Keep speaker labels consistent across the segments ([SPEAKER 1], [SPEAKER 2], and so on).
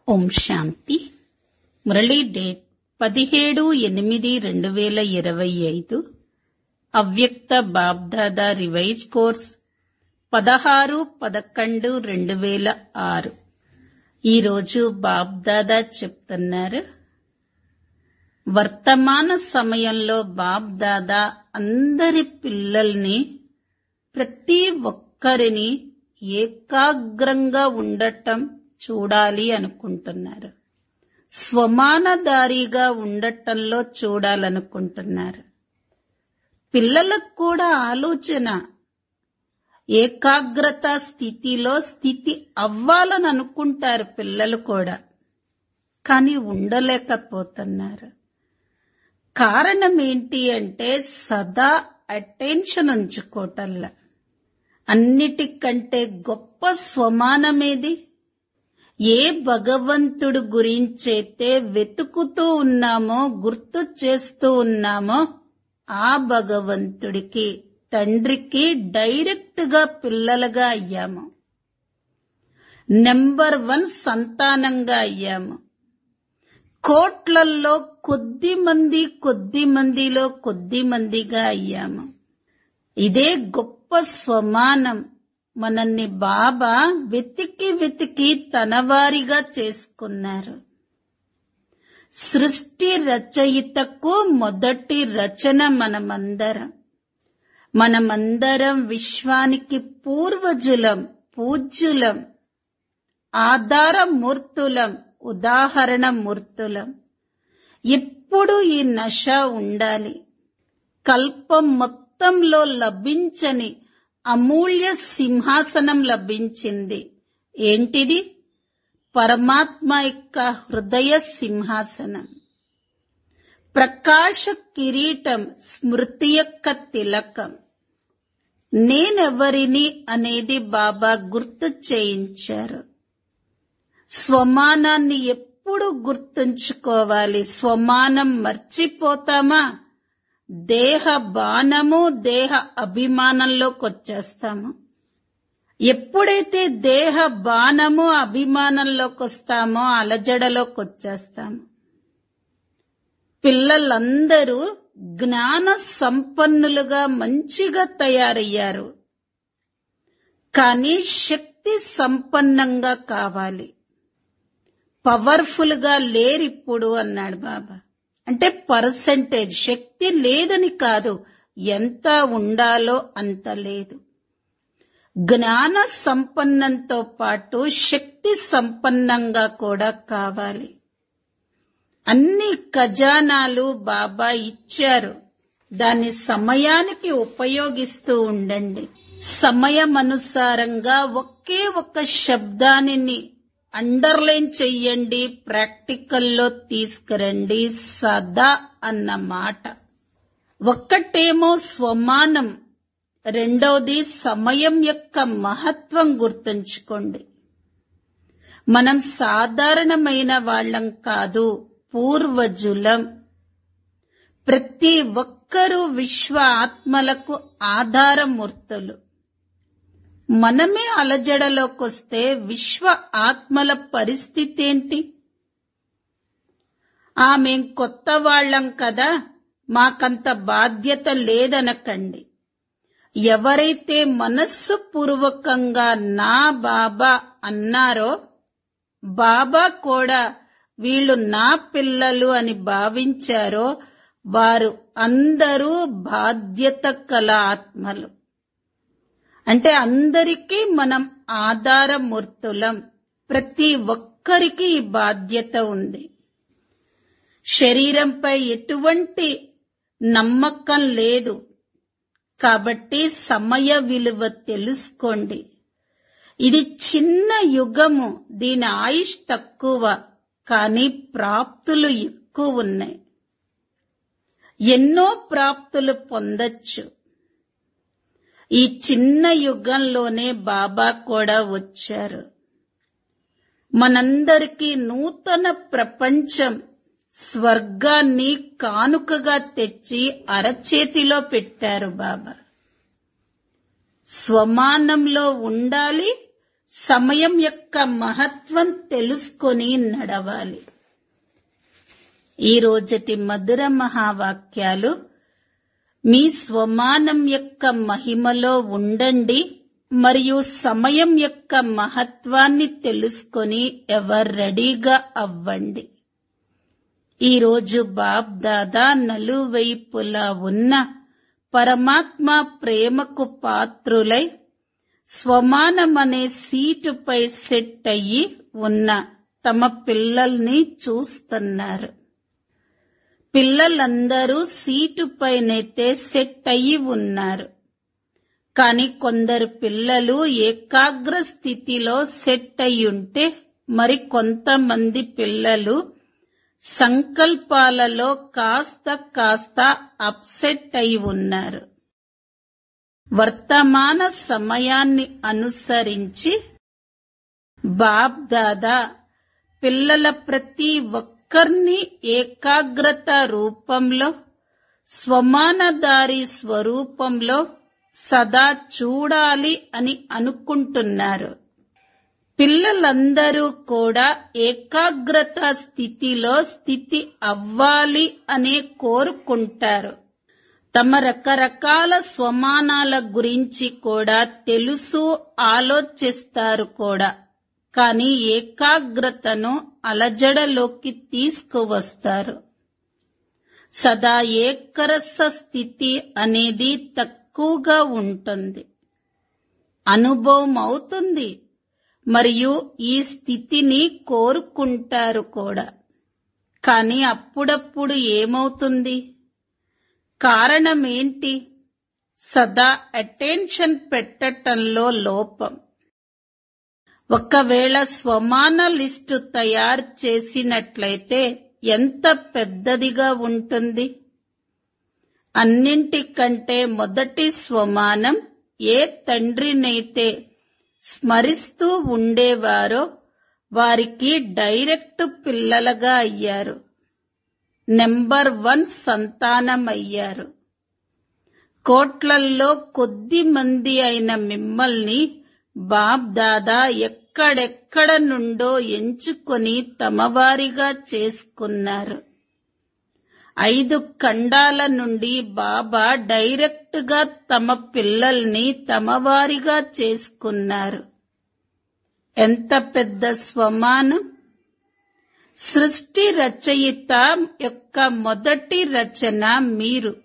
[SPEAKER 1] ఓం శాంతి Murali date పదిహేడు ఎనిమిది రెండు వేల ఇరవై ఐదు అవ్యక్త బాబ్దాదా రివైజ్ కోర్స్ పదహారు పదకొండు రెండు వేల ఆరు ఈరోజు బాబ్దాదా చెప్తున్నారు వర్తమాన సమయంలో బాబ్దాదా అందరి పిల్లల్ని ప్రతి ఒక్కరిని ఏకాగ్రంగా ఉండటం చూడాలి అనుకుంటున్నారు స్వమానదారిగా ఉండటంలో చూడాలనుకుంటున్నారు పిల్లలకు కూడా ఆలోచన ఏకాగ్రత స్థితిలో స్థితి అవ్వాలని అనుకుంటారు పిల్లలు కూడా కానీ ఉండలేకపోతున్నారు కారణం ఏంటి అంటే సదా అటెన్షన్ ఉంచుకోవటల్లా అన్నిటికంటే గొప్ప స్వమానమేది ఏ భగవంతుడు గురించైతే వెతుకుతూ ఉన్నామో గుర్తు చేస్తూ ఉన్నామో ఆ భగవంతుడికి తండ్రికి డైరెక్ట్ గా పిల్లలుగా అయ్యాము నెంబర్ వన్ సంతానంగా అయ్యాము కోట్లల్లో కొద్ది మంది కొద్ది మందిలో కొద్ది మందిగా అయ్యాము ఇదే గొప్ప స్వమానం మనల్ని బాబా వెతికి వెతికి తనవారిగా చేసుకున్నారు సృష్టి రచయితకు మొదటి రచన మనమందరం మనమందరం విశ్వానికి పూర్వజులం పూజ్యులం ఆధారమూర్తులం ఉదాహరణ మూర్తులం ఎప్పుడు ఈ నశ ఉండాలి కల్పం మొత్తంలో లభించని అమూల్య సింహాసనం లభించింది ఏంటిది పరమాత్మ యొక్క హృదయ సింహాసనం ప్రకాశ కిరీటం స్మృతి యొక్క తిలకం నేనెవరిని అనేది బాబా గుర్తు చేయించారు స్వమానాన్ని ఎప్పుడు గుర్తుంచుకోవాలి స్వమానం మర్చిపోతామా దేహ బాణము దేహ అభిమానంలోకి వచ్చేస్తాము ఎప్పుడైతే దేహ బాణము అభిమానంలోకి వస్తామో అలజడలోకి వచ్చేస్తాము పిల్లలందరూ జ్ఞాన సంపన్నులుగా మంచిగా తయారయ్యారు కానీ శక్తి సంపన్నంగా కావాలి పవర్ఫుల్ గా లేరిప్పుడు అన్నాడు బాబా అంటే పర్సంటేజ్ శక్తి లేదని కాదు ఎంత ఉండాలో అంత లేదు జ్ఞాన సంపన్నంతో పాటు శక్తి సంపన్నంగా కూడా కావాలి అన్ని ఖజానాలు బాబా ఇచ్చారు దాన్ని సమయానికి ఉపయోగిస్తూ ఉండండి సమయం అనుసారంగా ఒకే ఒక శబ్దాన్ని అండర్లైన్ చెయ్యండి ప్రాక్టికల్లో తీసుకురండి సదా అన్న మాట ఒక్కటేమో స్వమానం రెండవది సమయం యొక్క మహత్వం గుర్తుంచుకోండి మనం సాధారణమైన వాళ్ళం కాదు పూర్వజులం ప్రతి ఒక్కరూ విశ్వ ఆత్మలకు ఆధారమూర్తులు మనమే అలజడలోకొస్తే విశ్వ ఆత్మల పరిస్థితి ఏంటి ఆమె కొత్త వాళ్ళం కదా మాకంత బాధ్యత లేదనకండి ఎవరైతే మనస్సు పూర్వకంగా నా బాబా అన్నారో బాబా కూడా వీళ్ళు నా పిల్లలు అని భావించారో వారు అందరూ బాధ్యత కల ఆత్మలు అంటే అందరికీ మనం ఆధారమూర్తులం ప్రతి ఒక్కరికి ఈ బాధ్యత ఉంది శరీరంపై ఎటువంటి నమ్మకం లేదు కాబట్టి సమయ విలువ తెలుసుకోండి ఇది చిన్న యుగము దీని ఆయుష్ తక్కువ కానీ ప్రాప్తులు ఎక్కువ ఉన్నాయి ఎన్నో ప్రాప్తులు పొందొచ్చు ఈ చిన్న యుగంలోనే బాబా కూడా వచ్చారు మనందరికీ నూతన ప్రపంచం స్వర్గాన్ని కానుకగా తెచ్చి అరచేతిలో పెట్టారు బాబా స్వమానంలో ఉండాలి సమయం యొక్క మహత్వం తెలుసుకొని నడవాలి ఈ రోజటి మధుర మహావాక్యాలు మీ స్వమానం యొక్క మహిమలో ఉండండి మరియు సమయం యొక్క మహత్వాన్ని తెలుసుకొని ఎవరు రెడీగా అవ్వండి ఈరోజు బాబ్ దాదా నలువైపులా ఉన్న పరమాత్మ ప్రేమకు పాత్రులై స్వమానమనే సీటుపై సెట్ అయ్యి ఉన్న తమ పిల్లల్ని చూస్తున్నారు పిల్లలందరూ సీటుపైనైతే సెట్ అయ్యి ఉన్నారు కాని కొందరు పిల్లలు ఏకాగ్ర స్థితిలో సెట్ అయ్యుంటే మరి కొంతమంది పిల్లలు సంకల్పాలలో కాస్త కాస్త అప్సెట్ అయి ఉన్నారు వర్తమాన సమయాన్ని అనుసరించి బాబ్ దాదా పిల్లల ప్రతి ఒక్కరిని ఏకాగ్రత రూపంలో స్వమానదారి స్వరూపంలో సదా చూడాలి అని అనుకుంటున్నారు పిల్లలందరూ కూడా ఏకాగ్రత స్థితిలో స్థితి అవ్వాలి అనే కోరుకుంటారు తమ రకరకాల స్వమానాల గురించి కూడా తెలుసు ఆలోచిస్తారు కూడా కానీ ఏకాగ్రతను అలజడలోకి తీసుకువస్తారు సదా ఏకరస స్థితి అనేది తక్కువగా ఉంటుంది అనుభవం అవుతుంది మరియు ఈ స్థితిని కోరుకుంటారు కూడా కానీ అప్పుడప్పుడు ఏమవుతుంది కారణమేంటి సదా అటెన్షన్ పెట్టటంలో లోపం ఒకవేళ స్వమాన లిస్టు తయారు చేసినట్లయితే ఎంత పెద్దదిగా ఉంటుంది అన్నింటికంటే మొదటి స్వమానం ఏ తండ్రినైతే స్మరిస్తూ ఉండేవారో వారికి డైరెక్ట్ పిల్లలుగా అయ్యారు నెంబర్ వన్ సంతానమయ్యారు కోట్లల్లో కొద్ది మంది అయిన మిమ్మల్ని బాబ్ దాదా ఎక్కడెక్కడ నుండో ఎంచుకొని తమవారిగా చేసుకున్నారు ఐదు ఖండాల నుండి బాబా డైరెక్ట్ గా తమ పిల్లల్ని తమవారిగా చేసుకున్నారు ఎంత పెద్ద స్వమానం సృష్టి రచయిత యొక్క మొదటి రచన మీరు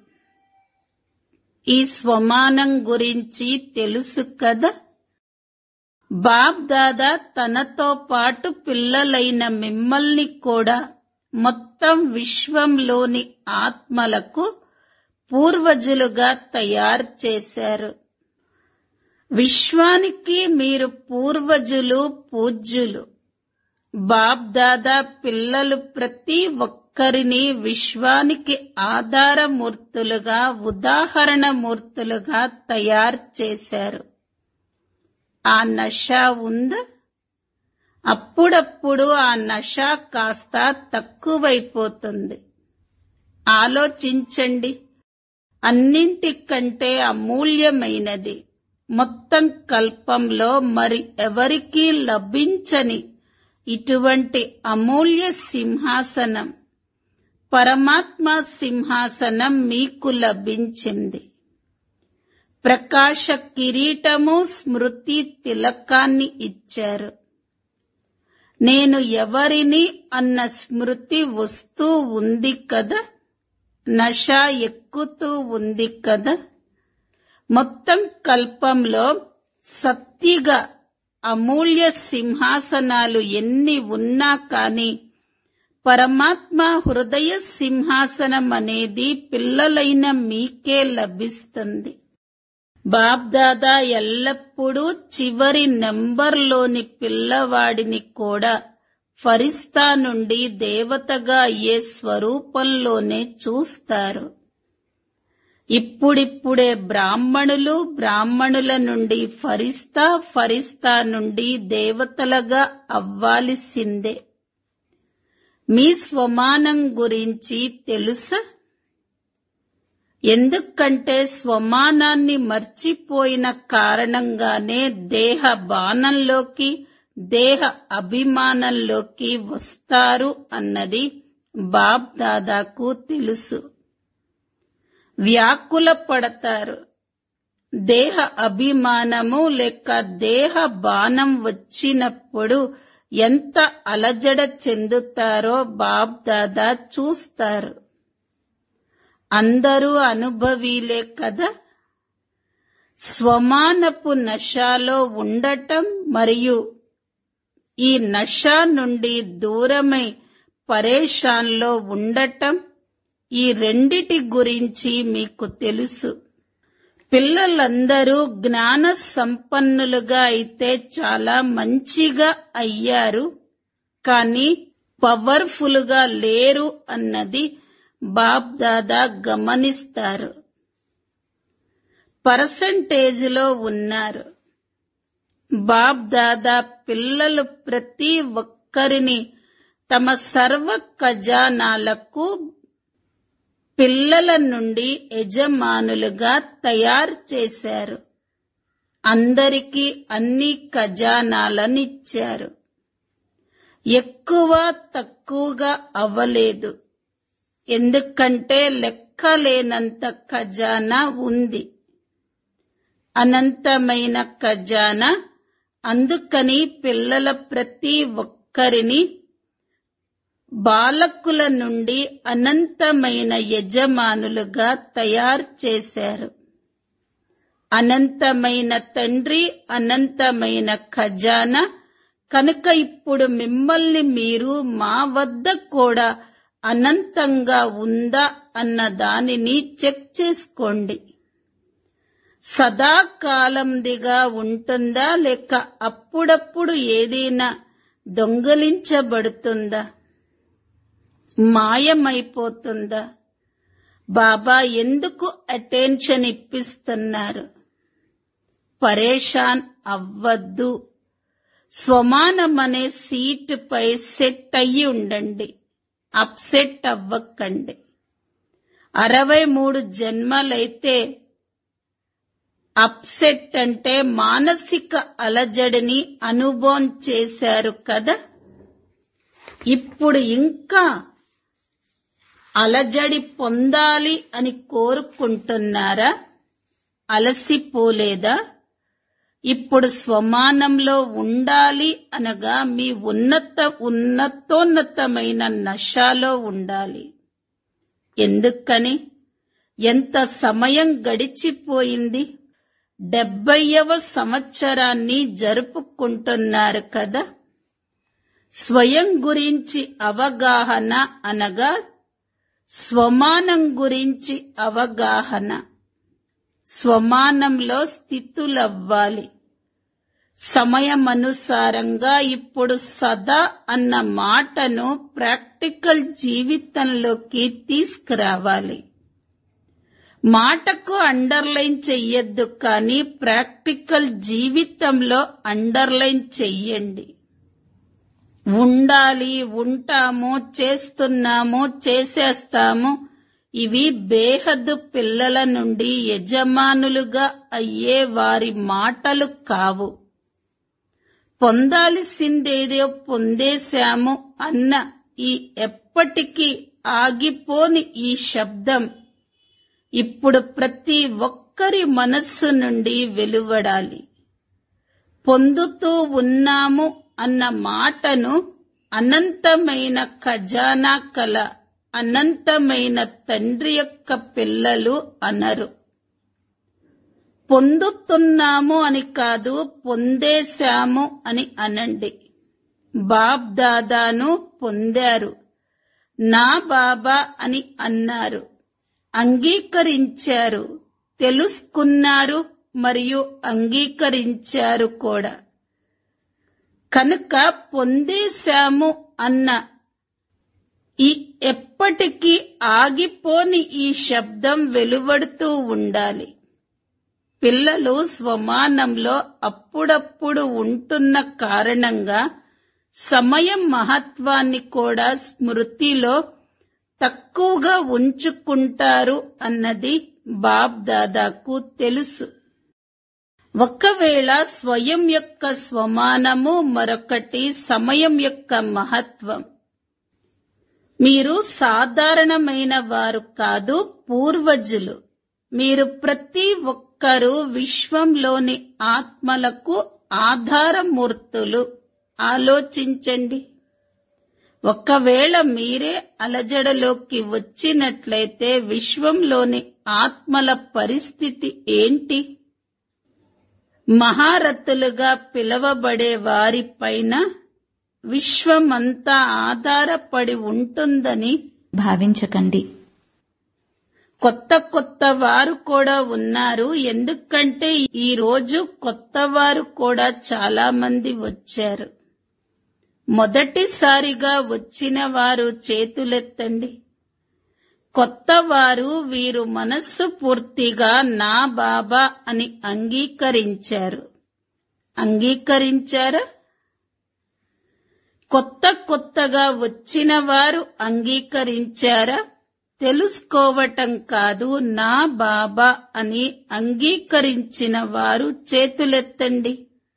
[SPEAKER 1] ఈ స్వమానం గురించి తెలుసు కదా బాబ్ దాదా తనతో పాటు పిల్లలైన మిమ్మల్ని కూడా మొత్తం విశ్వంలోని ఆత్మలకు పూర్వజులుగా తయారు చేశారు విశ్వానికి మీరు పూర్వజులు పూజ్యులు బాబ్ దాదా పిల్లలు ప్రతి ఒక్కరిని విశ్వానికి ఆధారమూర్తులుగా ఉదాహరణ మూర్తులుగా తయారు చేశారు ఆ నష ఉందా అప్పుడప్పుడు ఆ నష కాస్త తక్కువైపోతుంది ఆలోచించండి అన్నింటికంటే అమూల్యమైనది మొత్తం కల్పంలో మరి ఎవరికీ లభించని ఇటువంటి అమూల్య సింహాసనం పరమాత్మ సింహాసనం మీకు లభించింది ప్రకాశ కిరీటము స్మృతి తిలకాన్ని ఇచ్చారు నేను ఎవరిని అన్న స్మృతి వస్తూ ఉంది కదా నష ఎక్కుతూ ఉంది కదా మొత్తం కల్పంలో సత్తిగా అమూల్య సింహాసనాలు ఎన్ని ఉన్నా కాని పరమాత్మ హృదయ సింహాసనం అనేది పిల్లలైన మీకే లభిస్తుంది బాబ్దాదా ఎల్లప్పుడూ చివరి నెంబర్లోని పిల్లవాడిని కూడా ఫరిస్తా నుండి దేవతగా అయ్యే స్వరూపంలోనే చూస్తారు ఇప్పుడిప్పుడే బ్రాహ్మణులు బ్రాహ్మణుల నుండి ఫరిస్తా ఫరిస్తా నుండి దేవతలుగా అవ్వాల్సిందే మీ స్వమానం గురించి తెలుసా ఎందుకంటే స్వమానాన్ని మర్చిపోయిన కారణంగానే దేహ బాణంలోకి దేహ అభిమానంలోకి వస్తారు అన్నది బాబ్ దాదాకు తెలుసు వ్యాకుల పడతారు దేహ అభిమానము లేక దేహ బాణం వచ్చినప్పుడు ఎంత అలజడ చెందుతారో బాబ్ దాదా చూస్తారు అందరూ అనుభవీలే కదా స్వమానపు నశాలో ఉండటం మరియు ఈ నష నుండి దూరమై పరేషాన్లో ఉండటం ఈ రెండిటి గురించి మీకు తెలుసు పిల్లలందరూ జ్ఞాన సంపన్నులుగా అయితే చాలా మంచిగా అయ్యారు కానీ పవర్ఫుల్ గా లేరు అన్నది బాప్ దాదా గమనిస్తారు పర్సంటేజ్ లో ఉన్నారు బాప్ దాదా పిల్లలు ప్రతి ఒక్కరిని తమ సర్వ ఖజానాలకు పిల్లల నుండి యజమానులుగా తయారు చేశారు అందరికీ అన్ని ఖజానాలనిచ్చారు ఎక్కువ తక్కువగా అవ్వలేదు ఎందుకంటే లెక్కలేనంత ఖజానా ఉంది అనంతమైన ఖజానా అందుకని పిల్లల ప్రతి ఒక్కరిని బాలకుల నుండి అనంతమైన యజమానులుగా తయారు చేశారు అనంతమైన తండ్రి అనంతమైన ఖజానా కనుక ఇప్పుడు మిమ్మల్ని మీరు మా వద్ద కూడా అనంతంగా ఉందా అన్న దానిని చెక్ చేసుకోండి సదాకాలందిగా ఉంటుందా లేక అప్పుడప్పుడు ఏదైనా దొంగలించబడుతుందా మాయమైపోతుందా బాబా ఎందుకు అటెన్షన్ ఇప్పిస్తున్నారు పరేషాన్ అవ్వద్దు స్వమానమనే సీటుపై సెట్ అయ్యి ఉండండి అప్సెట్ అవ్వకండి అరవై మూడు జన్మలైతే అప్సెట్ అంటే మానసిక అలజడిని అనుభవం చేశారు కదా ఇప్పుడు ఇంకా అలజడి పొందాలి అని కోరుకుంటున్నారా అలసిపోలేదా ఇప్పుడు స్వమానంలో ఉండాలి అనగా మీ ఉన్నత ఉన్నతోన్నతమైన నశాలో ఉండాలి ఎందుకని ఎంత సమయం గడిచిపోయింది డెబ్బైవ సంవత్సరాన్ని జరుపుకుంటున్నారు కదా స్వయం గురించి అవగాహన అనగా స్వమానం గురించి అవగాహన స్వమానంలో స్థితులవ్వాలి సమయమనుసారంగా ఇప్పుడు సదా అన్న మాటను ప్రాక్టికల్ జీవితంలోకి తీసుకురావాలి మాటకు అండర్లైన్ చెయ్యొద్దు కానీ ప్రాక్టికల్ జీవితంలో అండర్లైన్ చెయ్యండి ఉండాలి ఉంటాము చేస్తున్నాము చేసేస్తాము ఇవి బేహద్దు పిల్లల నుండి యజమానులుగా అయ్యే వారి మాటలు కావు పొందాల్సిందేదో పొందేశాము అన్న ఈ ఎప్పటికీ ఆగిపోని ఈ శబ్దం ఇప్పుడు ప్రతి ఒక్కరి మనస్సు నుండి వెలువడాలి పొందుతూ ఉన్నాము అన్న మాటను అనంతమైన ఖజానా కల అనంతమైన తండ్రి యొక్క పిల్లలు అనరు పొందుతున్నాము అని కాదు పొందేశాము అని అనండి బాబ్ దాదాను పొందారు నా బాబా అని అన్నారు అంగీకరించారు తెలుసుకున్నారు మరియు అంగీకరించారు కూడా కనుక పొందేశాము అన్న ఈ ఎప్పటికీ ఆగిపోని ఈ శబ్దం వెలువడుతూ ఉండాలి పిల్లలు స్వమానంలో అప్పుడప్పుడు ఉంటున్న కారణంగా సమయం మహత్వాన్ని కూడా స్మృతిలో తక్కువగా ఉంచుకుంటారు అన్నది బాబ్ దాదాకు తెలుసు ఒకవేళ స్వయం యొక్క స్వమానము మరొకటి సమయం యొక్క మహత్వం మీరు సాధారణమైన వారు కాదు పూర్వజులు మీరు ప్రతి ఒక్కరూ విశ్వంలోని ఆత్మలకు ఆధారమూర్తులు ఆలోచించండి ఒకవేళ మీరే అలజడలోకి వచ్చినట్లయితే విశ్వంలోని ఆత్మల పరిస్థితి ఏంటి మహారథులుగా పిలవబడే వారిపైన విశ్వమంతా ఆధారపడి ఉంటుందని
[SPEAKER 2] భావించకండి
[SPEAKER 1] కొత్త కొత్త వారు కూడా ఉన్నారు ఎందుకంటే ఈ రోజు కొత్త వారు కూడా చాలా మంది వచ్చారు మొదటిసారిగా వచ్చిన వారు చేతులెత్తండి కొత్త వారు వీరు మనస్సు పూర్తిగా నా బాబా అని అంగీకరించారు అంగీకరించారా కొత్త కొత్తగా వచ్చిన వారు అంగీకరించారా తెలుసుకోవటం కాదు నా బాబా అని అంగీకరించిన వారు చేతులెత్తండి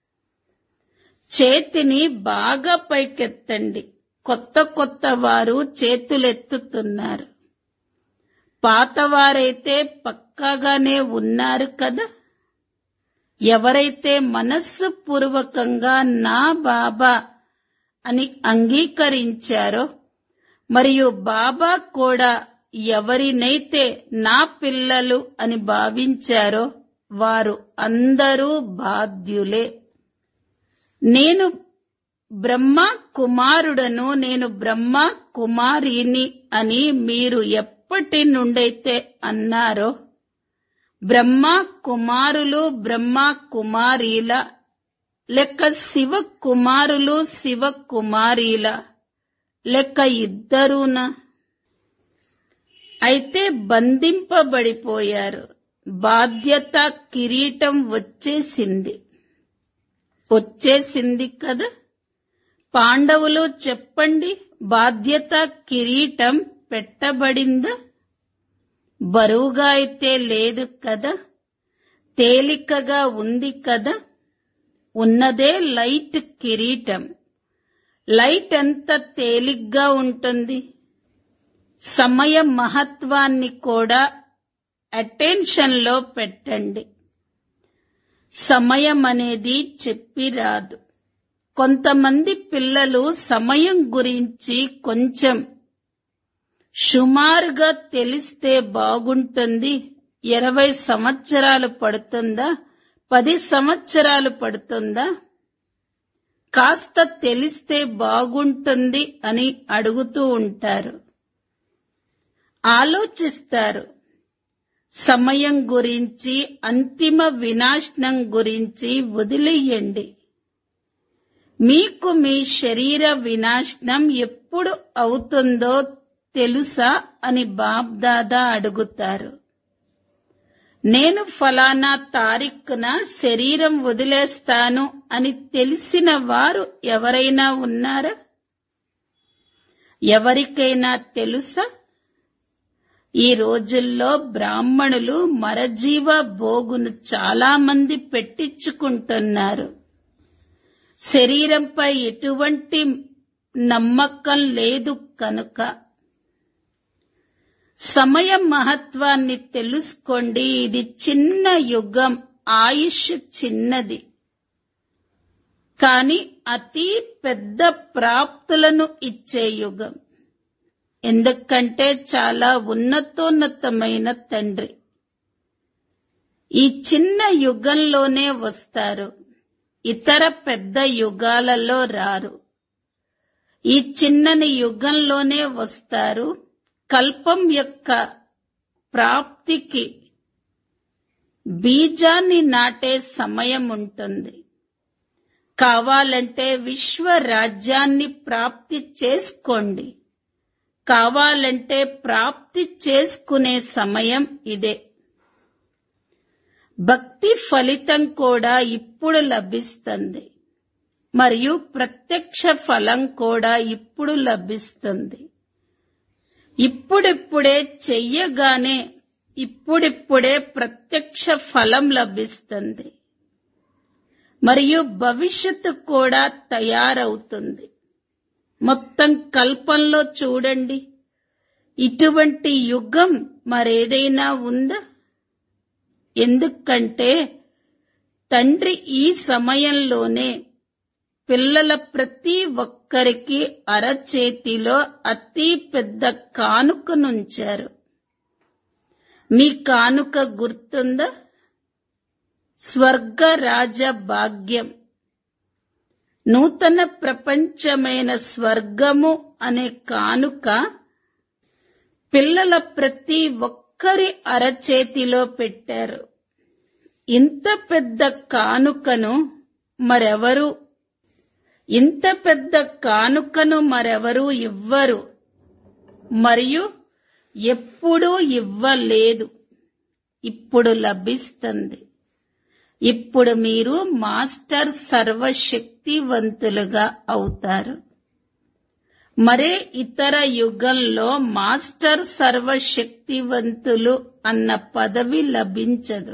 [SPEAKER 1] చేతిని బాగా పైకెత్తండి కొత్త కొత్త వారు చేతులెత్తుతున్నారు పాతవారైతే పక్కాగానే ఉన్నారు కదా ఎవరైతే మనస్సు పూర్వకంగా నా బాబా అని అంగీకరించారో మరియు బాబా కూడా ఎవరినైతే నా పిల్లలు అని భావించారో వారు అందరూ బాధ్యులే నేను బ్రహ్మ కుమారుడను నేను బ్రహ్మ కుమారిని అని మీరు ఎప్పటి నుండైతే అన్నారో బ్రహ్మ కుమారులు బ్రహ్మ కుమారీల లెక్క శివ కుమారులు శివ కుమారీల లెక్క ఇద్దరునా అయితే బంధింపబడిపోయారు బాధ్యత కిరీటం వచ్చేసింది వచ్చేసింది కదా పాండవులు చెప్పండి బాధ్యత కిరీటం పెట్టబడిందా బరువుగా అయితే లేదు కదా తేలికగా ఉంది కదా ఉన్నదే లైట్ కిరీటం లైట్ ఎంత తేలిగ్గా ఉంటుంది సమయ మహత్వాన్ని కూడా అటెన్షన్ లో పెట్టండి సమయం అనేది చెప్పి రాదు కొంతమంది పిల్లలు సమయం గురించి కొంచెం సుమారుగా తెలిస్తే బాగుంటుంది ఇరవై సంవత్సరాలు పడుతుందా పది సంవత్సరాలు పడుతుందా కాస్త తెలిస్తే బాగుంటుంది అని అడుగుతూ ఉంటారు ఆలోచిస్తారు సమయం గురించి అంతిమ వినాశనం గురించి వదిలేయండి మీకు మీ శరీర వినాశనం ఎప్పుడు అవుతుందో తెలుసా అని బాబ్దాదా అడుగుతారు నేను ఫలానా తారీఖున శరీరం వదిలేస్తాను అని తెలిసిన వారు ఎవరైనా ఉన్నారా ఎవరికైనా తెలుసా ఈ రోజుల్లో బ్రాహ్మణులు మరజీవ భోగును చాలా మంది పెట్టించుకుంటున్నారు శరీరంపై ఎటువంటి నమ్మకం లేదు కనుక సమయ మహత్వాన్ని తెలుసుకోండి ఇది చిన్న యుగం ఆయుష్ చిన్నది కాని అతి పెద్ద ప్రాప్తులను ఇచ్చే యుగం ఎందుకంటే చాలా ఉన్నతోన్నతమైన తండ్రి ఈ చిన్న యుగంలోనే వస్తారు ఇతర పెద్ద యుగాలలో రారు ఈ చిన్నని యుగంలోనే వస్తారు కల్పం యొక్క ప్రాప్తికి బీజాన్ని నాటే సమయం ఉంటుంది కావాలంటే విశ్వ రాజ్యాన్ని ప్రాప్తి చేసుకోండి కావాలంటే ప్రాప్తి చేసుకునే సమయం ఇదే భక్తి ఫలితం కూడా ఇప్పుడు లభిస్తుంది మరియు ప్రత్యక్ష ఫలం కూడా ఇప్పుడు లభిస్తుంది ఇప్పుడిప్పుడే చెయ్యగానే ఇప్పుడిప్పుడే ప్రత్యక్ష ఫలం లభిస్తుంది మరియు భవిష్యత్తు కూడా తయారవుతుంది మొత్తం కల్పంలో చూడండి ఇటువంటి యుగం మరేదైనా ఉందా ఎందుకంటే తండ్రి ఈ సమయంలోనే పిల్లల ప్రతి ఒక్కరికి అరచేతిలో అతి పెద్ద కానుకనుంచారు మీ కానుక గుర్తుందా స్వర్గ రాజ భాగ్యం నూతన ప్రపంచమైన స్వర్గము అనే కానుక పిల్లల ప్రతి ఒక్కరి అరచేతిలో పెట్టారు ఇంత పెద్ద కానుకను మరెవరు ఇంత పెద్ద కానుకను మరెవరూ ఇవ్వరు మరియు ఎప్పుడూ ఇవ్వలేదు ఇప్పుడు లభిస్తుంది ఇప్పుడు మీరు మాస్టర్ సర్వశక్తివంతులుగా అవుతారు మరే ఇతర యుగంలో మాస్టర్ సర్వశక్తివంతులు అన్న పదవి లభించదు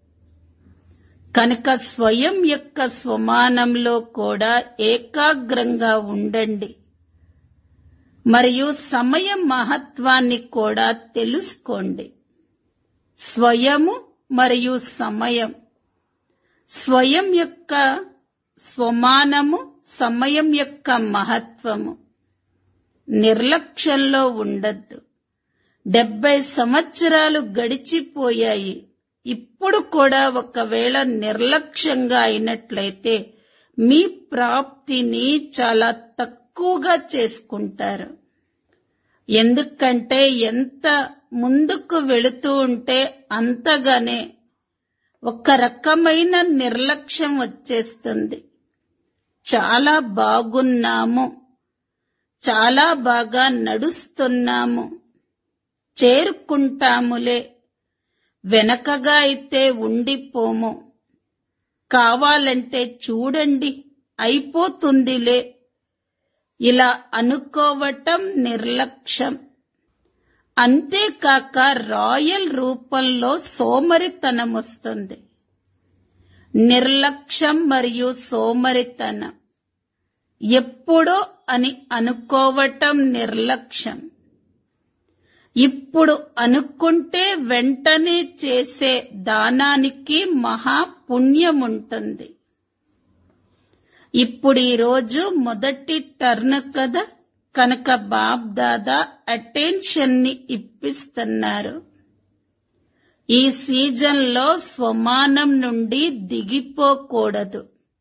[SPEAKER 1] కనుక స్వయం యొక్క స్వమానంలో కూడా ఏకాగ్రంగా ఉండండి మరియు సమయ మహత్వాన్ని కూడా తెలుసుకోండి స్వయము మరియు సమయం స్వయం యొక్క స్వమానము సమయం యొక్క మహత్వము నిర్లక్ష్యంలో ఉండద్దు డెబ్బై సంవత్సరాలు గడిచిపోయాయి ఇప్పుడు కూడా ఒకవేళ నిర్లక్ష్యంగా అయినట్లయితే మీ ప్రాప్తిని చాలా తక్కువగా చేసుకుంటారు ఎందుకంటే ఎంత ముందుకు వెళుతూ ఉంటే అంతగానే ఒక రకమైన నిర్లక్ష్యం వచ్చేస్తుంది చాలా బాగున్నాము చాలా బాగా నడుస్తున్నాము చేరుకుంటాములే వెనకగా అయితే ఉండిపోము కావాలంటే చూడండి అయిపోతుందిలే ఇలా అనుకోవటం నిర్లక్ష్యం అంతేకాక రాయల్ రూపంలో సోమరితనం వస్తుంది నిర్లక్ష్యం మరియు సోమరితనం ఎప్పుడో అని అనుకోవటం నిర్లక్ష్యం ఇప్పుడు అనుకుంటే వెంటనే చేసే దానానికి మహాపుణ్యముంటుంది ఇప్పుడు ఈ రోజు మొదటి టర్న్ కదా కనుక బాబ్ దాదా అటెన్షన్ ని ఇప్పిస్తున్నారు ఈ సీజన్లో స్వమానం నుండి దిగిపోకూడదు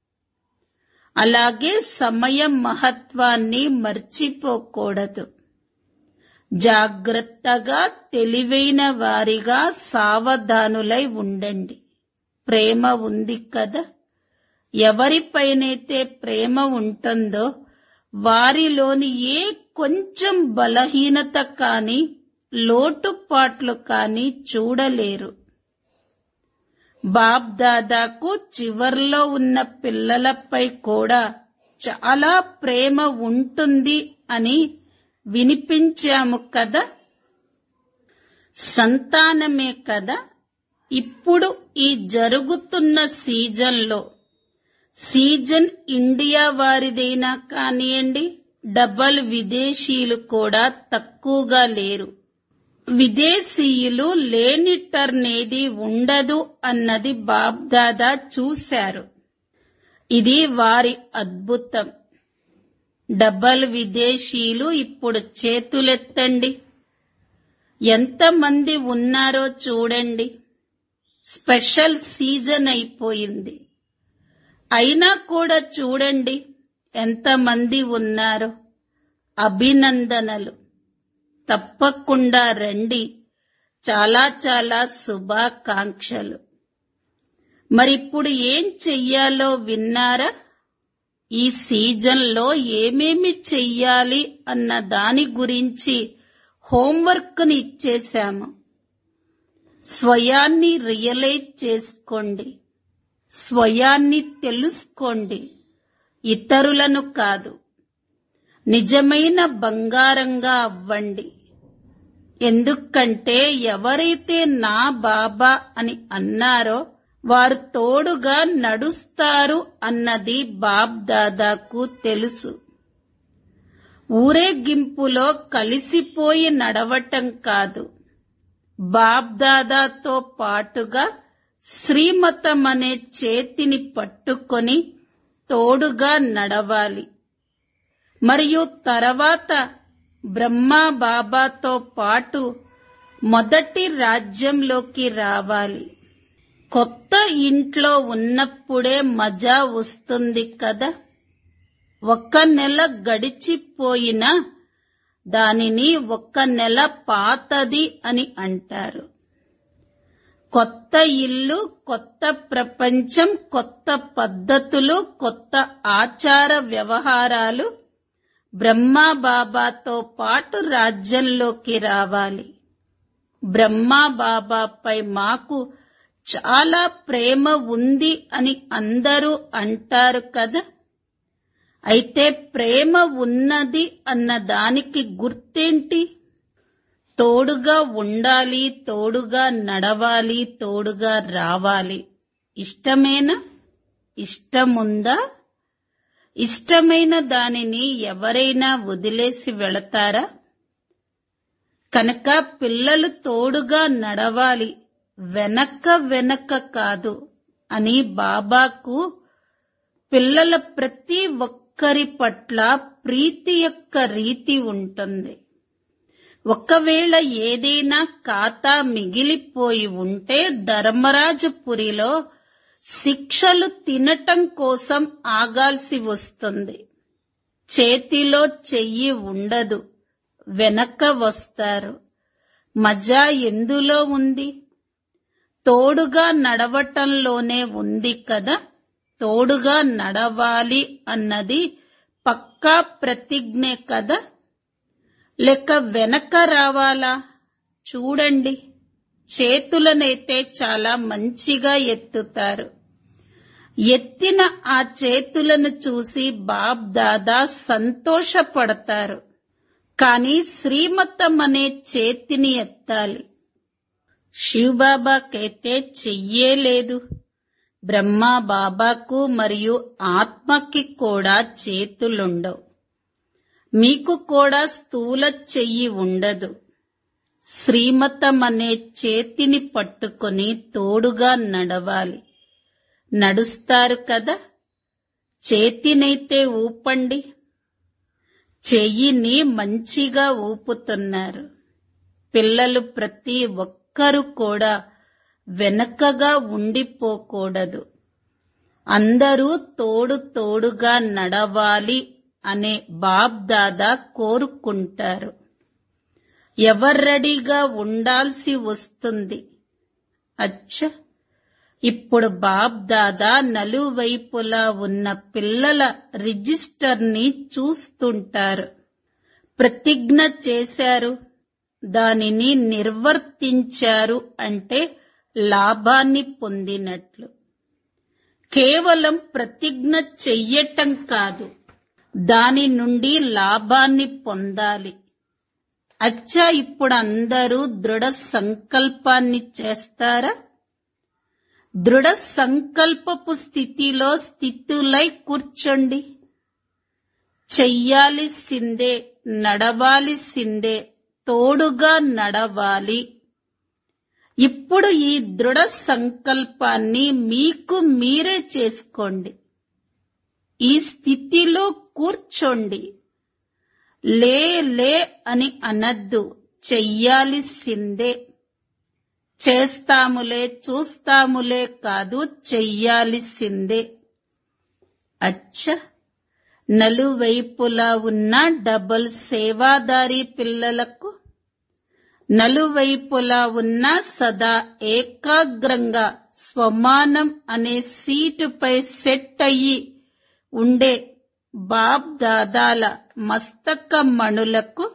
[SPEAKER 1] అలాగే సమయం మహత్వాన్ని మర్చిపోకూడదు జాగ్రత్తగా తెలివైన వారిగా సావధానులై ఉండండి ప్రేమ ఉంది కదా ఎవరిపైనైతే ప్రేమ ఉంటుందో వారిలోని ఏ కొంచెం బలహీనత కాని లోటుపాట్లు కాని చూడలేరు బాబ్ దాదాకు చివర్లో ఉన్న పిల్లలపై కూడా చాలా ప్రేమ ఉంటుంది అని వినిపించాము కదా సంతానమే కదా ఇప్పుడు ఈ జరుగుతున్న సీజన్లో సీజన్ ఇండియా వారిదైనా కానియండి డబల్ విదేశీయులు కూడా తక్కువగా లేరు విదేశీయులు లేని టర్న్ ఏది ఉండదు అన్నది బాబ్దాదా చూశారు ఇది వారి అద్భుతం డబల్ విదేశీయులు ఇప్పుడు చేతులెత్తండి ఎంతమంది ఉన్నారో చూడండి స్పెషల్ సీజన్ అయిపోయింది అయినా కూడా చూడండి ఎంతమంది ఉన్నారో అభినందనలు తప్పకుండా రండి చాలా చాలా శుభాకాంక్షలు మరిప్పుడు ఏం చెయ్యాలో విన్నారా ఈ సీజన్లో ఏమేమి చెయ్యాలి అన్న దాని గురించి హోంవర్క్ని ఇచ్చేశాము స్వయాన్ని రియలైజ్ చేసుకోండి స్వయాన్ని తెలుసుకోండి ఇతరులను కాదు నిజమైన బంగారంగా అవ్వండి ఎందుకంటే ఎవరైతే నా బాబా అని అన్నారో వారు తోడుగా నడుస్తారు అన్నది బాబ్ దాదాకు తెలుసు ఊరేగింపులో కలిసిపోయి నడవటం కాదు బాబ్ దాదాతో పాటుగా శ్రీమతం అనే చేతిని పట్టుకొని తోడుగా నడవాలి మరియు తర్వాత బ్రహ్మా బాబాతో పాటు మొదటి రాజ్యంలోకి రావాలి కొత్త ఇంట్లో ఉన్నప్పుడే మజా వస్తుంది కదా ఒక్క నెల గడిచిపోయినా దానిని ఒక్క నెల పాతది అని అంటారు కొత్త ఇల్లు కొత్త ప్రపంచం కొత్త పద్ధతులు కొత్త ఆచార వ్యవహారాలు బ్రహ్మా బాబాతో పాటు రాజ్యంలోకి రావాలి బ్రహ్మా బాబాపై మాకు చాలా ప్రేమ ఉంది అని అందరూ అంటారు కదా అయితే ప్రేమ ఉన్నది అన్న దానికి గుర్తేంటి తోడుగా ఉండాలి తోడుగా నడవాలి తోడుగా రావాలి ఇష్టమేనా ఇష్టముందా ఇష్టమైన దానిని ఎవరైనా వదిలేసి వెళతారా కనుక పిల్లలు తోడుగా నడవాలి వెనక వెనక కాదు అని బాబాకు పిల్లల ప్రతి ఒక్కరి పట్ల ప్రీతి యొక్క రీతి ఉంటుంది ఒకవేళ ఏదైనా ఖాతా మిగిలిపోయి ఉంటే ధర్మరాజపురిలో శిక్షలు తినటం కోసం ఆగాల్సి వస్తుంది చేతిలో చెయ్యి ఉండదు వెనక వస్తారు మజా ఎందులో ఉంది తోడుగా నడవటంలోనే ఉంది కదా తోడుగా నడవాలి అన్నది పక్కా ప్రతిజ్ఞే కదా లేక వెనక రావాలా చూడండి చేతులనైతే చాలా మంచిగా ఎత్తుతారు ఎత్తిన ఆ చేతులను చూసి బాబ్ దాదా సంతోషపడతారు కానీ శ్రీమతం అనే చేతిని ఎత్తాలి శివబాబాకైతే చెయ్యే లేదు బ్రహ్మా బాబాకు మరియు ఆత్మకి కూడా చేతులుండవు మీకు కూడా స్థూల చెయ్యి ఉండదు శ్రీమతం అనే చేతిని పట్టుకొని తోడుగా నడవాలి నడుస్తారు కదా చేతినైతే ఊపండి చెయ్యిని మంచిగా ఊపుతున్నారు పిల్లలు ప్రతి ఒక్కరు కూడా వెనకగా ఉండిపోకూడదు అందరూ తోడు తోడుగా నడవాలి అనే బాబ్ దాదా కోరుకుంటారు ఎవర్రెడీగా ఉండాల్సి వస్తుంది అచ్చ ఇప్పుడు బాబ్ దాదా నలువైపులా ఉన్న పిల్లల రిజిస్టర్ని చూస్తుంటారు ప్రతిజ్ఞ చేశారు దానిని నిర్వర్తించారు అంటే లాభాన్ని పొందినట్లు కేవలం ప్రతిజ్ఞ చెయ్యటం కాదు దాని నుండి లాభాన్ని పొందాలి అచ్చా ఇప్పుడు అందరూ దృఢ సంకల్పాన్ని చేస్తారా దృఢ సంకల్పపు స్థితిలో స్థితులై కూర్చోండి చెయ్యాలిసిందే నడవాలిసిందే తోడుగా నడవాలి ఇప్పుడు ఈ దృఢ సంకల్పాన్ని మీకు మీరే చేసుకోండి ఈ స్థితిలో కూర్చోండి లే లే అని అనద్దు చెయ్యాలిసిందే చేస్తాములే చూస్తాములే కాదు చెయ్యాలిసిందే అచ్చ నలువైపులా ఉన్న డబుల్ సేవాదారి పిల్లలకు నలువైపులా ఉన్న సదా ఏకాగ్రంగా స్వమానం అనే సీటుపై సెట్ అయ్యి ఉండే బాబ్ దాదాల మస్తక మణులకు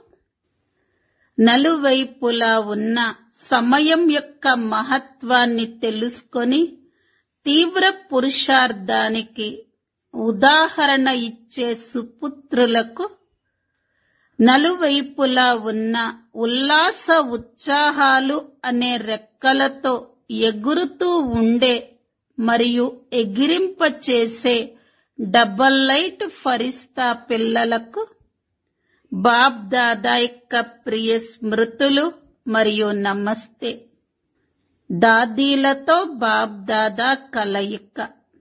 [SPEAKER 1] నలువైపులా ఉన్న సమయం యొక్క మహత్వాన్ని తెలుసుకొని తీవ్ర పురుషార్థానికి ఉదాహరణ ఇచ్చే సుపుత్రులకు నలువైపులా ఉన్న ఉల్లాస ఉత్సాహాలు అనే రెక్కలతో ఎగురుతూ ఉండే మరియు ఎగిరింపచేసే డబల్ లైట్ ఫరిస్తా పిల్లలకు బాబ్ దాదా యొక్క ప్రియ స్మృతులు మరియు నమస్తే దాదీలతో బాబ్ దాదా కలయిక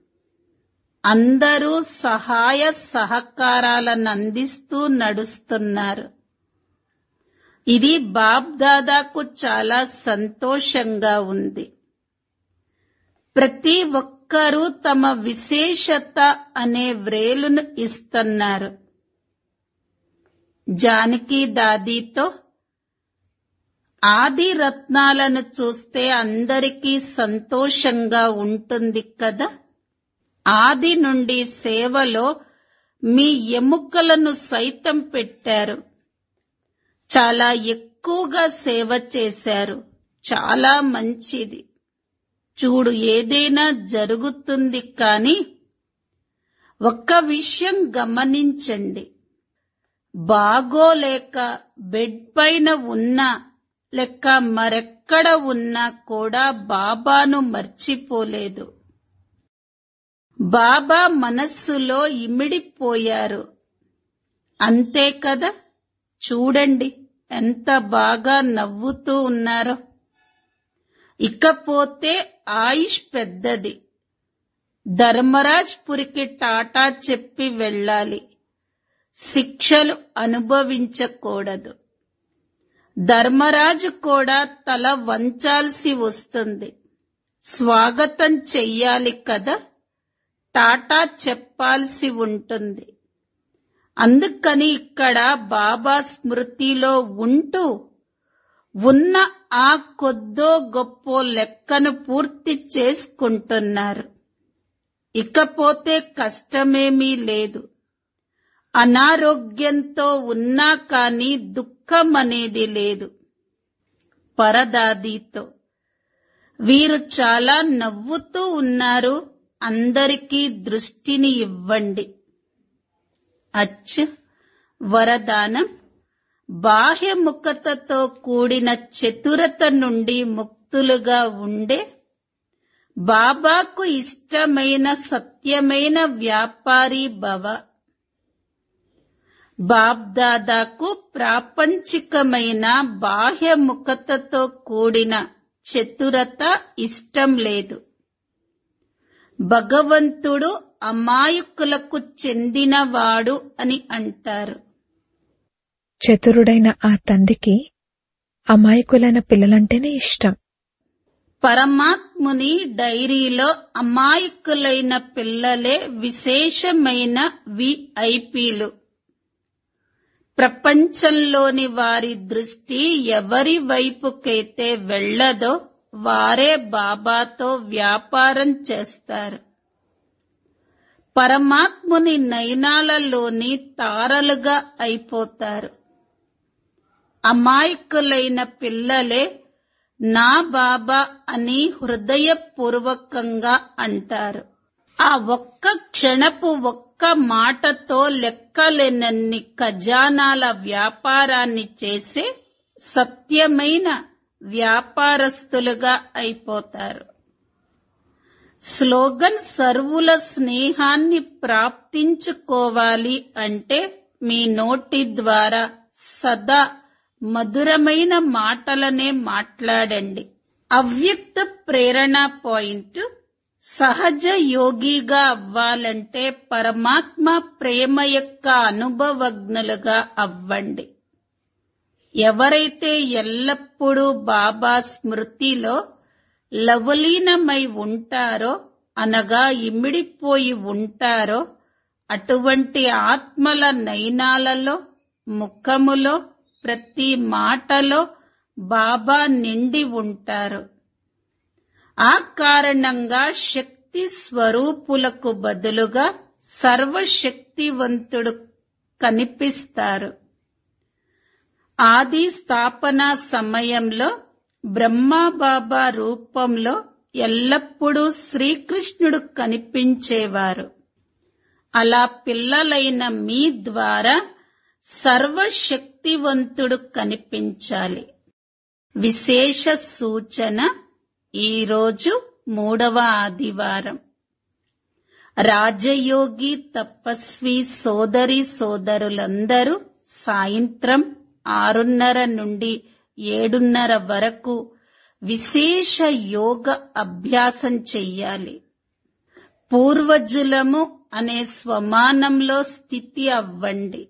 [SPEAKER 1] అందరూ సహాయ సహకారాలను అందిస్తూ నడుస్తున్నారు ఇది బాబ్ దాదాకు చాలా సంతోషంగా ఉంది ప్రతి ఒక్కరూ తమ విశేషత అనే వ్రేలును ఇస్తున్నారు జానకి దాదీతో ఆది రత్నాలను చూస్తే అందరికీ సంతోషంగా ఉంటుంది కదా ఆది నుండి సేవలో మీ ఎముకలను సైతం పెట్టారు చాలా ఎక్కువగా సేవ చేశారు చాలా మంచిది చూడు ఏదైనా జరుగుతుంది కానీ ఒక్క విషయం గమనించండి బాగోలేక బెడ్ పైన ఉన్నా లెక్క మరెక్కడ ఉన్నా కూడా బాబాను మర్చిపోలేదు బాబా మనస్సులో ఇమిడిపోయారు అంతే కదా చూడండి ఎంత బాగా నవ్వుతూ ఉన్నారో ఇకపోతే ఆయుష్ పెద్దది ధర్మరాజ్ పురికి టాటా చెప్పి వెళ్ళాలి శిక్షలు అనుభవించకూడదు ధర్మరాజు కూడా తల వంచాల్సి వస్తుంది స్వాగతం చెయ్యాలి కదా టాటా చెప్పాల్సి ఉంటుంది అందుకని ఇక్కడ బాబా స్మృతిలో ఉంటూ ఉన్న ఆ కొద్దో గొప్ప లెక్కను పూర్తి చేసుకుంటున్నారు ఇకపోతే కష్టమేమీ లేదు అనారోగ్యంతో ఉన్నా కానీ దుఃఖం అనేది లేదు పరదాదీతో వీరు చాలా నవ్వుతూ ఉన్నారు అందరికీ దృష్టిని ఇవ్వండి అచ్చ వరదానం బాహ్యముఖతతో కూడిన చతురత నుండి ముక్తులుగా ఉండే బాబాకు ఇష్టమైన సత్యమైన వ్యాపారి భవ బాబ్దాదాకు ప్రాపంచికమైన బాహ్యముఖతతో కూడిన చతురత ఇష్టం లేదు భగవంతుడు అమాయకులకు చెందినవాడు అని అంటారు
[SPEAKER 2] చతురుడైన ఆ తండ్రికి అమాయకులైన పిల్లలంటేనే ఇష్టం
[SPEAKER 1] పరమాత్ముని డైరీలో అమాయకులైన పిల్లలే విశేషమైన విఐపీలు ప్రపంచంలోని వారి దృష్టి ఎవరి వైపుకైతే వెళ్ళదో వారే బాబాతో వ్యాపారం చేస్తారు పరమాత్ముని నయనాలలోని తారలుగా అయిపోతారు అమాయకులైన పిల్లలే నా బాబా అని హృదయపూర్వకంగా అంటారు ఆ ఒక్క క్షణపు ఒక్క మాటతో లెక్కలేనన్ని ఖజానాల వ్యాపారాన్ని చేసే సత్యమైన వ్యాపారస్తులుగా అయిపోతారు స్లోగన్ సర్వుల స్నేహాన్ని ప్రాప్తించుకోవాలి అంటే మీ నోటి ద్వారా సదా మధురమైన మాటలనే మాట్లాడండి అవ్యక్త ప్రేరణ పాయింట్ సహజ యోగిగా అవ్వాలంటే పరమాత్మ ప్రేమ యొక్క అనుభవజ్ఞులుగా అవ్వండి ఎవరైతే ఎల్లప్పుడూ బాబా స్మృతిలో లవలీనమై ఉంటారో అనగా ఇమిడిపోయి ఉంటారో అటువంటి ఆత్మల నయనాలలో ముఖములో ప్రతి మాటలో బాబా నిండి ఉంటారు ఆ కారణంగా శక్తి స్వరూపులకు బదులుగా సర్వశక్తివంతుడు కనిపిస్తారు ఆది స్థాపన సమయంలో బ్రహ్మాబాబా రూపంలో ఎల్లప్పుడూ శ్రీకృష్ణుడు కనిపించేవారు అలా పిల్లలైన మీ ద్వారా సర్వశక్తివంతుడు కనిపించాలి విశేష సూచన ఈరోజు మూడవ ఆదివారం రాజయోగి తపస్వి సోదరి సోదరులందరూ సాయంత్రం ఆరున్నర నుండి ఏడున్నర వరకు విశేష యోగ అభ్యాసం చెయ్యాలి పూర్వజులము అనే స్వమానంలో స్థితి అవ్వండి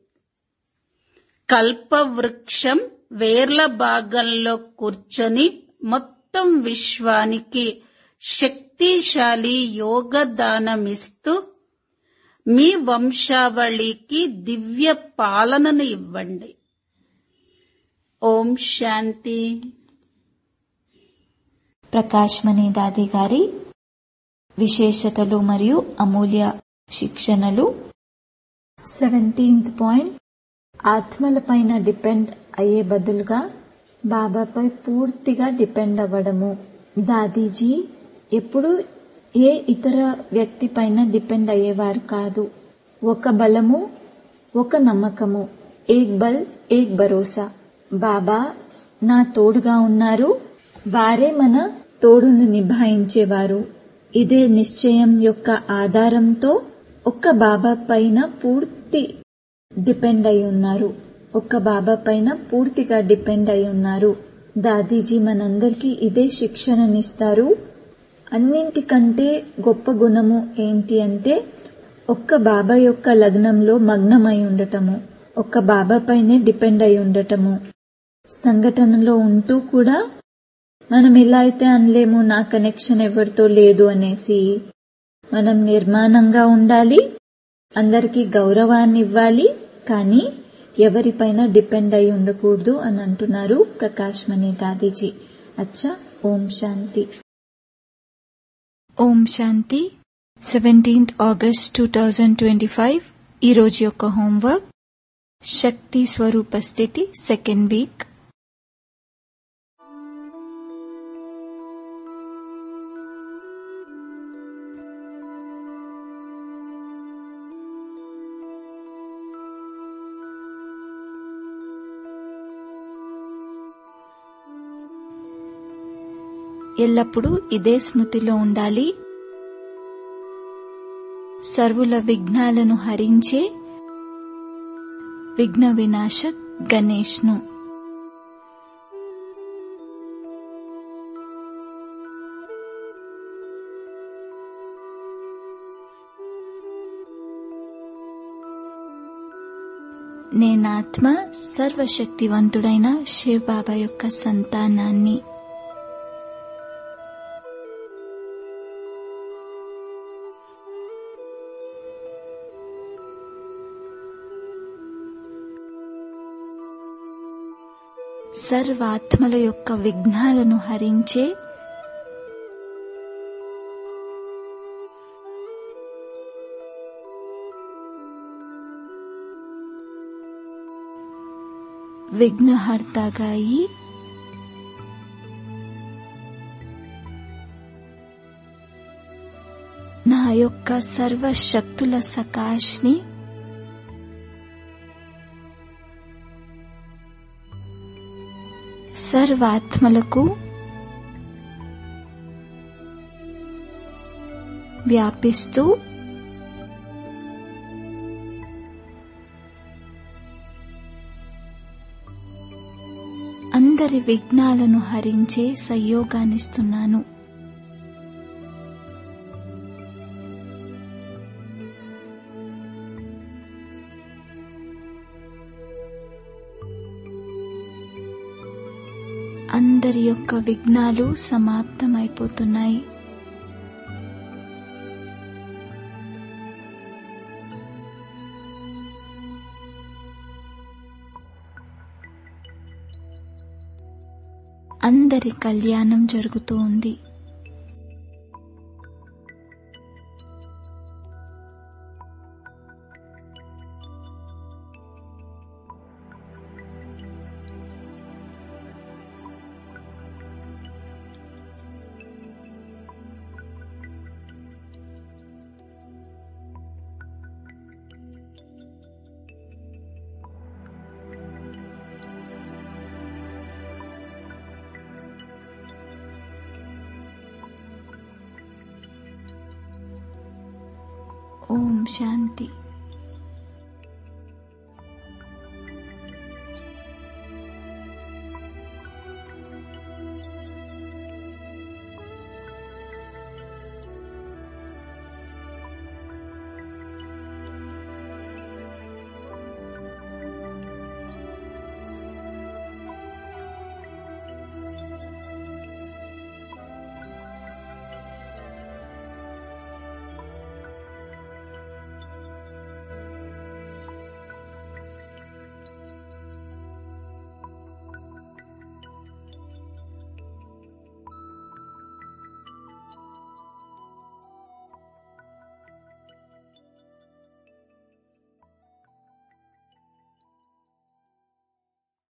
[SPEAKER 1] కల్పవృక్షం వేర్ల భాగంలో కూర్చొని మొత్తం విశ్వానికి శక్తిశాలి యోగదానమిస్తూ మీ వంశావళికి దివ్య పాలనను ఇవ్వండి ఓం శాంతి
[SPEAKER 3] ప్రకాష్ మణి దాది గారి విశేషతలు మరియు అమూల్య శిక్షణలు సెవెంటీన్త్ పాయింట్ ఆత్మలపైన డిపెండ్ అయ్యే బదులుగా బాబాపై పూర్తిగా డిపెండ్ అవ్వడము దాదీజీ ఎప్పుడు ఏ ఇతర వ్యక్తి పైన డిపెండ్ అయ్యేవారు కాదు ఒక బలము ఒక నమ్మకము ఏక్ బల్ ఏక్ భరోసా బాబా నా తోడుగా ఉన్నారు వారే మన తోడును నిభాయించేవారు ఇదే నిశ్చయం యొక్క ఆధారంతో ఒక్క బాబా పైన పూర్తి డిపెండ్ అయి ఉన్నారు ఒక్క బాబా పైన పూర్తిగా డిపెండ్ అయి ఉన్నారు దాదీజీ మనందరికీ ఇదే శిక్షణనిస్తారు అన్నింటికంటే గొప్ప గుణము ఏంటి అంటే ఒక్క బాబా యొక్క లగ్నంలో మగ్నమై ఉండటము ఒక్క బాబా పైనే డిపెండ్ అయి ఉండటము సంఘటనలో ఉంటూ కూడా మనం ఎలా అయితే అనలేము నా కనెక్షన్ ఎవరితో లేదు అనేసి మనం నిర్మాణంగా ఉండాలి అందరికీ గౌరవాన్ని ఇవ్వాలి కానీ ఎవరిపైన డిపెండ్ అయి ఉండకూడదు అని అంటున్నారు ప్రకాష్ మణి దాదీజీ అచ్చా ఓం శాంతి ఓం శాంతి seventeenth August two thousand twenty five ఈరోజు యొక్క హోంవర్క్ శక్తి స్వరూప స్థితి సెకండ్ వీక్ ఎల్లప్పుడూ ఇదే స్మృతిలో ఉండాలి సర్వుల విఘ్నాలను హరించే విఘ్న వినాశక్ గణేష్ను నేనాత్మ సర్వశక్తివంతుడైన శివ్ బాబా యొక్క సంతానాన్ని సర్వాత్మల యొక్క విఘ్నాలను హరించే విఘ్నహర్తగా అయి నా యొక్క సర్వశక్తుల సకాష్ని సర్వాత్మలకు వ్యాపిస్తూ అందరి విఘ్నాలను హరించే సంయోగాన్నిస్తున్నాను అందరి యొక్క విఘ్నాలు సమాప్తమైపోతున్నాయి అందరి కళ్యాణం జరుగుతూ ఉంది ఓం శాంతి